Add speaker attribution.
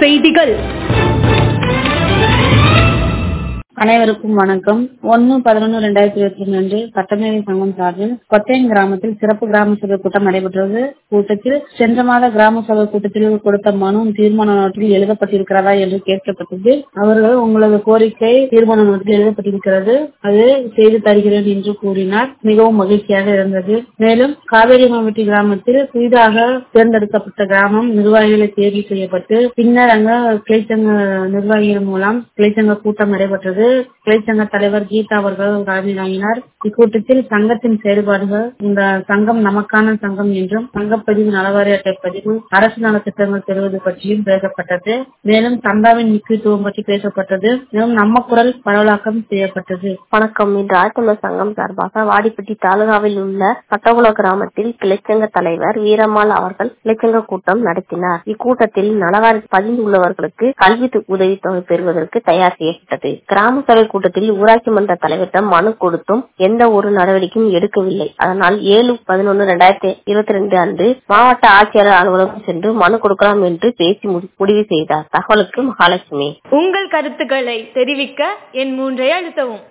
Speaker 1: செய்திகள்
Speaker 2: அனைவருக்கும் வணக்கம் ஒன்னு பதினொன்னு ரெண்டாயிரத்தி இருபத்தி ரெண்டு அன்று சட்டமேதை சங்கம் சார்பில் கொத்தையன் கிராமத்தில் சிறப்பு கிராம சபை கூட்டம் நடைபெற்றது கூட்டத்தில் சென்ற மாத கிராம சபை கூட்டத்தில் கொடுத்த மனு தீர்மான நோட்டில் எழுதப்பட்டிருக்கிறதா என்று கேட்கப்பட்டது அவர்கள் உங்களது கோரிக்கை தீர்மான நோட்டில் எழுதப்பட்டிருக்கிறது அது செய்து தருகிறேன் என்று கூறினார் மிகவும் மகிழ்ச்சியாக இருந்தது மேலும் காவேரி மாவட்டி கிராமத்தில் புதிதாக தேர்ந்தெடுக்கப்பட்ட கிராமம் நிர்வாகிகளை தேர்வு செய்யப்பட்டு பின்னர் அங்க கிளைச்சங்க நிர்வாகிகள் மூலம் கிளைச்சங்க கூட்டம் நடைபெற்றது கிளைச்சங்க தலைவர் கீதா அவர்கள் தலைமை தாங்கினார் இக்கூட்டத்தில் சங்கத்தின் செயல்பாடுகள் இந்த சங்கம் நமக்கான சங்கம் என்றும் சங்கப்பதிவு நலவாரிய அட்டை பதிவு அரசு நலத்திட்டங்கள் பெறுவது பற்றியும் பேசப்பட்டது மேலும் சந்தாவின் முக்கியத்துவம் பற்றி பேசப்பட்டது மேலும் நம்ம குரல் பரவலாக்கம் செய்யப்பட்டது
Speaker 3: வணக்கம் இன்று ஆழ்த்தமிழ் சங்கம் சார்பாக வாடிப்பட்டி தாலுகாவில் உள்ள பட்டகுள கிராமத்தில் கிளைச்சங்க தலைவர் வீரம்மாள் அவர்கள் கிளைச்சங்க கூட்டம் நடத்தினார் இக்கூட்டத்தில் நலவாரி பதிந்துள்ளவர்களுக்கு கல்வி உதவி தொகை பெறுவதற்கு தயார் செய்யப்பட்டது கிராம சபை கூட்டத்தில் ஊராட்சி மன்ற தலைவரிடம் மனு கொடுத்தும் எந்த ஒரு நடவடிக்கையும் எடுக்கவில்லை அதனால் ஏழு பதினொன்று இரண்டாயிரத்தி இருபத்தி ரெண்டு அன்று மாவட்ட ஆட்சியாளர் அலுவலகம் சென்று மனு கொடுக்கலாம் என்று பேசி முடிவு செய்தார் தகவலுக்கு மகாலட்சுமி
Speaker 1: உங்கள் கருத்துக்களை தெரிவிக்க என் மூன்றை அழுத்தவும்